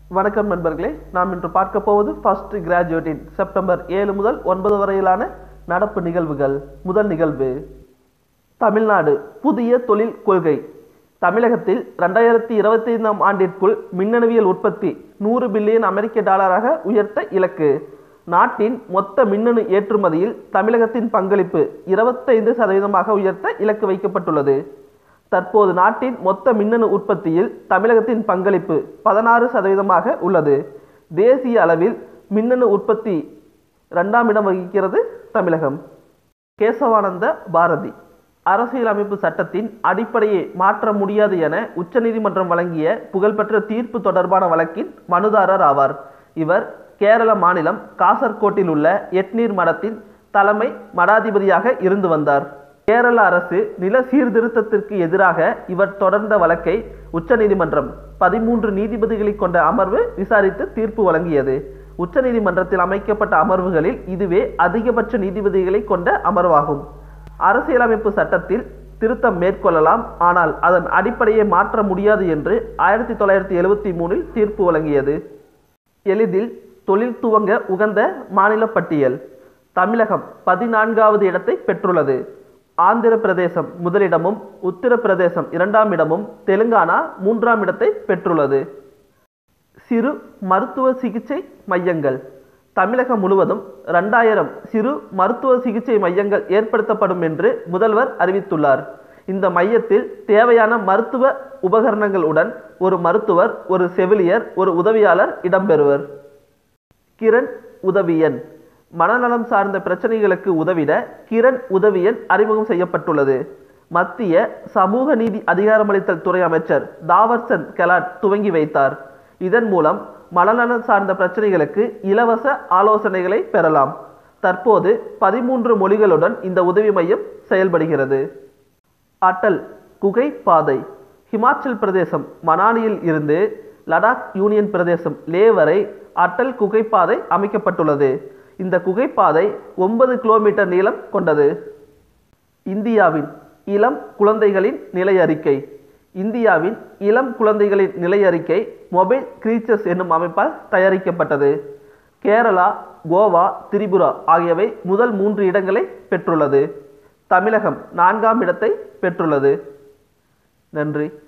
வணக்கம் நண்பர்களே நாம் இன்று பார்க்க போவது ஃபர்ஸ்ட் கிராஜுவேட்டின் செப்டம்பர் ஏழு முதல் ஒன்பது வரையிலான நடப்பு நிகழ்வுகள் முதல் நிகழ்வு தமிழ்நாடு புதிய தொழில் கொள்கை தமிழகத்தில் ரெண்டாயிரத்தி இருபத்தி ஐந்தாம் ஆண்டிற்குள் மின்னணுவியல் உற்பத்தி நூறு பில்லியன் அமெரிக்க டாலராக உயர்த்த இலக்கு நாட்டின் மொத்த மின்னணு ஏற்றுமதியில் தமிழகத்தின் பங்களிப்பு இருபத்தைந்து சதவீதமாக உயர்த்த இலக்கு வைக்கப்பட்டுள்ளது தற்போது நாட்டின் மொத்த மின்னணு உற்பத்தியில் தமிழகத்தின் பங்களிப்பு பதினாறு சதவீதமாக உள்ளது தேசிய அளவில் மின்னணு உற்பத்தி இரண்டாம் இடம் வகிக்கிறது தமிழகம் கேசவானந்த பாரதி அரசியலமைப்பு சட்டத்தின் அடிப்படையை மாற்ற முடியாது என உச்சநீதிமன்றம் வழங்கிய புகழ்பெற்ற தீர்ப்பு தொடர்பான வழக்கின் மனுதாரர் ஆவார் இவர் கேரள மாநிலம் காசர்கோட்டில் உள்ள எட்நீர் மடத்தின் தலைமை மடாதிபதியாக இருந்து வந்தார் கேரள அரசு நில சீர்திருத்தத்திற்கு எதிராக இவர் தொடர்ந்த வழக்கை உச்சநீதிமன்றம் பதிமூன்று நீதிபதிகளை கொண்ட அமர்வு விசாரித்து தீர்ப்பு வழங்கியது உச்சநீதிமன்றத்தில் அமைக்கப்பட்ட அமர்வுகளில் இதுவே அதிகபட்ச நீதிபதிகளை கொண்ட அமர்வாகும் அரசியலமைப்பு சட்டத்தில் திருத்தம் மேற்கொள்ளலாம் ஆனால் அதன் அடிப்படையை மாற்ற முடியாது என்று ஆயிரத்தி தொள்ளாயிரத்தி எழுவத்தி மூணில் தீர்ப்பு வழங்கியது எளிதில் தொழில் துவங்க உகந்த மாநில பட்டியல் தமிழகம் பதினான்காவது இடத்தை பெற்றுள்ளது ஆந்திர பிரதேசம் முதலிடமும் உத்தரப்பிரதேசம் இரண்டாம் இடமும் தெலுங்கானா மூன்றாம் இடத்தை பெற்றுள்ளது சிறு மருத்துவ சிகிச்சை மையங்கள் தமிழகம் முழுவதும் ரெண்டாயிரம் சிறு மருத்துவ சிகிச்சை மையங்கள் ஏற்படுத்தப்படும் என்று முதல்வர் அறிவித்துள்ளார் இந்த மையத்தில் தேவையான மருத்துவ உபகரணங்களுடன் ஒரு மருத்துவர் ஒரு செவிலியர் ஒரு உதவியாளர் இடம்பெறுவர் கிரண் உதவியன் மனநலம் சார்ந்த பிரச்சனைகளுக்கு உதவிட கிரண் உதவியன் அறிமுகம் செய்யப்பட்டுள்ளது மத்திய சமூக நீதி அதிகாரமளித்தல் துறை அமைச்சர் தாவர்சன் கெலாட் துவங்கி வைத்தார் இதன் மூலம் மனநலம் சார்ந்த பிரச்சனைகளுக்கு இலவச ஆலோசனைகளை பெறலாம் தற்போது பதிமூன்று மொழிகளுடன் இந்த உதவி மையம் செயல்படுகிறது அட்டல் குகை பாதை ஹிமாச்சல் பிரதேசம் மனாலியில் இருந்து லடாக் யூனியன் பிரதேசம் லே வரை அட்டல் குகைப்பாதை அமைக்கப்பட்டுள்ளது இந்த குகைப்பாதை ஒன்பது கிலோமீட்டர் நீளம் கொண்டது இந்தியாவின் இளம் குழந்தைகளின் நிலை அறிக்கை இந்தியாவின் இளம் குழந்தைகளின் நிலை அறிக்கை மொபைல் கிரீச்சர்ஸ் என்னும் அமைப்பால் தயாரிக்கப்பட்டது கேரளா கோவா திரிபுரா ஆகியவை முதல் மூன்று இடங்களை பெற்றுள்ளது தமிழகம் நான்காம் இடத்தை பெற்றுள்ளது நன்றி